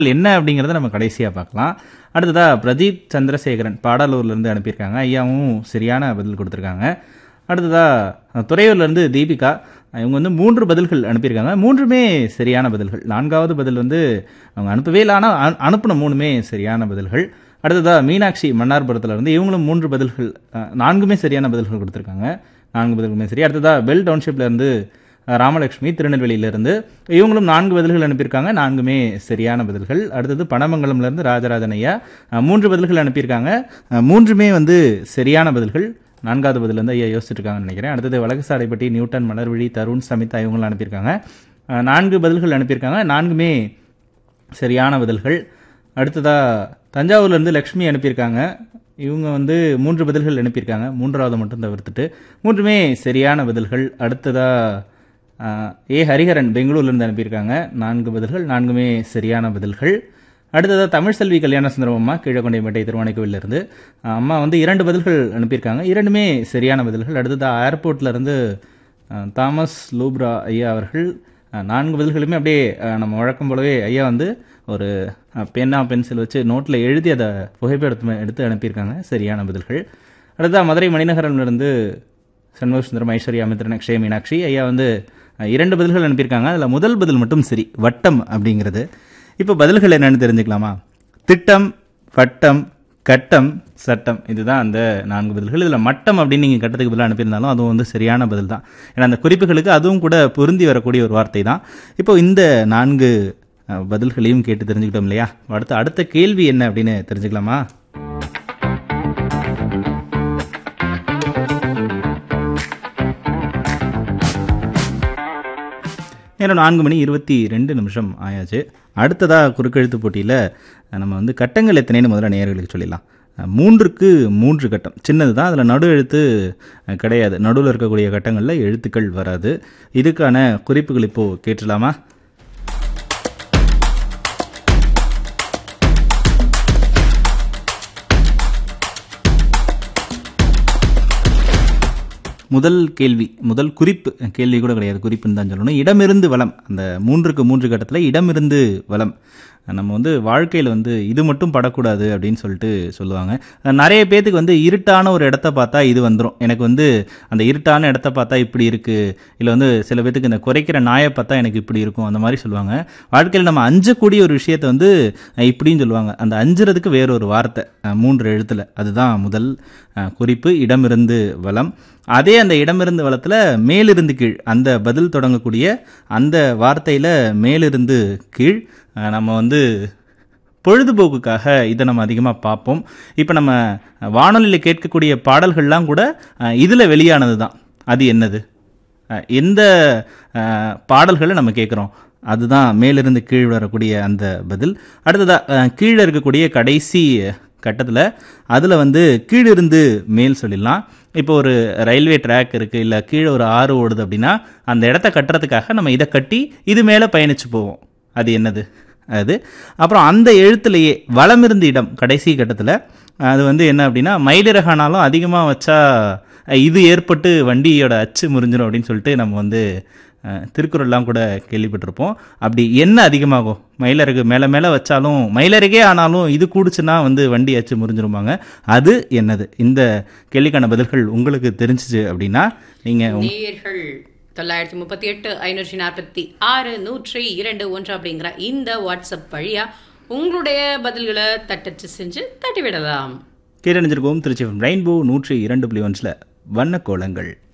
என்ன அப்படிங்கிறத நம்ம கடைசியாக பார்க்கலாம் அடுத்ததா பிரதீப் சந்திரசேகரன் பாடாலூர்லேருந்து அனுப்பியிருக்காங்க ஐயாவும் சரியான பதில் கொடுத்துருக்காங்க அடுத்ததா துறையூர்லேருந்து தீபிகா இவங்க வந்து மூன்று பதில்கள் அனுப்பியிருக்காங்க மூன்றுமே சரியான பதில்கள் நான்காவது பதில் வந்து அவங்க அனுப்பவே இல்லை ஆனால் அனு- அனுப்புன மூணுமே சரியான பதில்கள் அடுத்ததா மீனாட்சி மன்னார்புரத்துல இருந்து இவங்களும் மூன்று பதில்கள் அஹ், நான்குமே சரியான பதில்கள் கொடுத்துருக்காங்க நான்கு பதில்களுமே சரி அடுத்ததா பெல் டவுன்ஷிப்ல இருந்து அஹ், ராமலட்சுமி திருநெல்வேலியிலிருந்து இவங்களும் நான்கு பதில்கள் அனுப்பியிருக்காங்க நான்குமே சரியான பதில்கள் அடுத்தது பனமங்கலம்ல இருந்து ராஜராஜன் ஐயா அஹ், மூன்று பதில்கள் அனுப்பியிருக்காங்க அஹ், மூன்றுமே வந்து சரியான பதில்கள் நான்காவது பதில் வந்து ஐயா யோசிச்சுட்டு இருக்காங்கன்னு நினைக்கிறேன் அடுத்தது வழக்குசாலைப்பட்டி நியூட்டன் மலர்விழி தருண் சமிதா இவங்களும் அனுப்பியிருக்காங்க அஹ், நான்கு பதில்கள் அனுப்பியிருக்காங்க நான்குமே சரியான பதில்கள் அடுத்ததா தஞ்சாவூர்ல இருந்து லக்ஷ்மி அனுப்பியிருக்காங்க இவங்க வந்து மூன்று பதில்கள் அனுப்பியிருக்காங்க மூன்றாவது மட்டும் தவிர்த்துட்டு மூன்றுமே சரியான பதில்கள் அடுத்ததா ஆஹ், ஏ ஹரிஹரன் பெங்களூர்லேருந்து அனுப்பியிருக்காங்க நான்கு பதில்கள் நான்குமே சரியான பதில்கள் அடுத்ததா தமிழ்செல்வி கல்யாண சுந்தரம் அம்மா கீழக்கொண்டைப்பேட்டை திருவானைக்கோவிலிருந்து ஆஹ், அம்மா வந்து இரண்டு பதில்கள் அனுப்பியிருக்காங்க இரண்டுமே சரியான பதில்கள் அடுத்ததா ஏர்போர்ட்ல இருந்து ஆஹ், தாமஸ் லூப்ரா ஐயா அவர்கள் ஆஹ், நான்கு பதில்களுமே அப்படியே ஆஹ், நம்ம வழக்கம் போலவே ஐயா வந்து ஒரு ஆஹ், பென்னா பென்சில் வச்சு நோட்டில் எழுதி அதை புகைப்படத்தை எடுத்து அனுப்பியிருக்காங்க சரியான பதில்கள் அடுத்தா மதுரை மணிநகரம்லேருந்து சண்முக சுந்தரம் ஐஸ்வர்யா மித்ரன் அக்ஷய மீனாட்சி ஐயா வந்து அஹ், இரண்டு பதில்கள் அனுப்பியிருக்காங்க அதில் முதல் பதில் மட்டும் சரி வட்டம் அப்படிங்கிறது இப்போ பதில்கள் என்னன்னு தெரிஞ்சுக்கலாமா திட்டம் வட்டம் கட்டம் சட்டம் இதுதான் அந்த நான்கு பதில்கள் இதில் மட்டம் அப்படின்னு நீங்கள் கட்டத்துக்கு பதிலாக அனுப்பியிருந்தாலும் அதுவும் வந்து சரியான பதில் தான் ஏன்னா அந்த குறிப்புகளுக்கு அதுவும் கூட பொருந்தி வரக்கூடிய ஒரு வார்த்தை தான் இப்போ இந்த நான்கு அஹ், பதில்களையும் கேட்டு தெரிஞ்சுக்கிட்டோம் இல்லையா அடுத்த அடுத்த கேள்வி என்ன அப்படின்னு தெரிஞ்சுக்கலாமா நேரம் நான்கு மணி இருபத்தி ரெண்டு நிமிஷம் ஆயாச்சு அடுத்ததாக குறுக்கெழுத்து போட்டியில் நம்ம வந்து கட்டங்கள் எத்தனைன்னு முதல்ல நேயர்களுக்கு சொல்லிடலாம் அஹ், மூன்றுக்கு மூன்று கட்டம் சின்னது தான் அதில் நடு எழுத்து அஹ், கிடையாது நடுவில் இருக்கக்கூடிய கட்டங்களில் எழுத்துக்கள் வராது இதுக்கான குறிப்புகள் இப்போது கேட்டுடலாமா முதல் கேள்வி முதல் குறிப்பு கேள்வி கூட கிடையாது குறிப்புன்னு தான் சொல்லணும் இடமிருந்து வளம் அந்த மூன்றுக்கு மூன்று கட்டத்தில் இடமிருந்து வளம் நம்ம வந்து வாழ்க்கையில் வந்து இது மட்டும் படக்கூடாது அப்படின்னு சொல்லிட்டு சொல்லுவாங்க நிறைய பேத்துக்கு வந்து இருட்டான ஒரு இடத்த பார்த்தா இது வந்துடும் எனக்கு வந்து அந்த இருட்டான இடத்த பார்த்தா இப்படி இருக்குது இல்லை வந்து சில பேத்துக்கு இந்த குறைக்கிற நாயை பார்த்தா எனக்கு இப்படி இருக்கும் அந்த மாதிரி சொல்லுவாங்க வாழ்க்கையில் நம்ம அஞ்சக்கூடிய ஒரு விஷயத்தை வந்து அஹ், இப்படின்னு சொல்லுவாங்க அந்த அஞ்சுறதுக்கு வேற ஒரு வார்த்தை அஹ், மூன்று எழுத்துல அதுதான் முதல் அஹ், குறிப்பு இடமிருந்து வளம் அதே அந்த இடமிருந்து வளத்தில் மேலிருந்து கீழ் அந்த பதில் தொடங்கக்கூடிய அந்த வார்த்தையில் மேலிருந்து கீழ் அஹ், நம்ம வந்து பொழுதுபோக்குக்காக இதை நம்ம அதிகமாக பார்ப்போம் இப்போ நம்ம வானொலியில் கேட்கக்கூடிய பாடல்கள்லாம் கூட இதில் வெளியானது தான் அது என்னது அஹ், எந்த அஹ், பாடல்களை நம்ம கேட்குறோம் அதுதான் மேலிருந்து கீழ் வரக்கூடிய அந்த பதில் அடுத்ததா அஹ், கீழே இருக்கக்கூடிய கடைசி கட்டத்தில் அதில் வந்து கீழிருந்து மேல் சொல்லிடலாம் இப்போ ஒரு ரயில்வே ட்ராக் இருக்குது இல்லை கீழே ஒரு ஆறு ஓடுது அப்படின்னா அந்த இடத்த கட்டுறதுக்காக நம்ம இதை கட்டி இது மேலே பயணிச்சு போவோம் அது என்னது அது அப்புறம் அந்த எழுத்துலையே வலமிருந்து இடம் கடைசி கட்டத்தில் அது வந்து என்ன அப்படின்னா மயிலிறகானாலும் அதிகமாக வச்சா அஹ், இது ஏற்பட்டு வண்டியோட அச்சு முறிஞ்சிடும் அப்படின்னு சொல்லிட்டு நம்ம வந்து அஹ், திருக்குறள்லாம் கூட கேள்விப்பட்டிருப்போம் அப்படி என்ன அதிகமாகும் மயிலறகு மேலே மேலே வச்சாலும் மயிலருகே ஆனாலும் இது கூடுச்சுன்னா வந்து வண்டி அச்சு முறிஞ்சிருப்பாங்க அது என்னது இந்த கேள்விக்கான பதில்கள் உங்களுக்கு தெரிஞ்சிச்சு அப்படின்னா நீங்கள் நேயர்கள் தொள்ளாயிரத்தி முப்பத்தி எட்டு ஐநூற்றி நாற்பத்தி ஆறு நூற்றி இரண்டு ஒன்று அப்படிங்கிற இந்த வாட்ஸ்அப் வழியா உங்களுடைய பதில்களை தட்டச்சு செஞ்சு தட்டிவிடலாம் கேட்டணிஞ்சிருக்கோம் திருச்சி ரெயின்போ நூற்றி இரண்டு புள்ளி ஒன்றில் வண்ண கோலங்கள்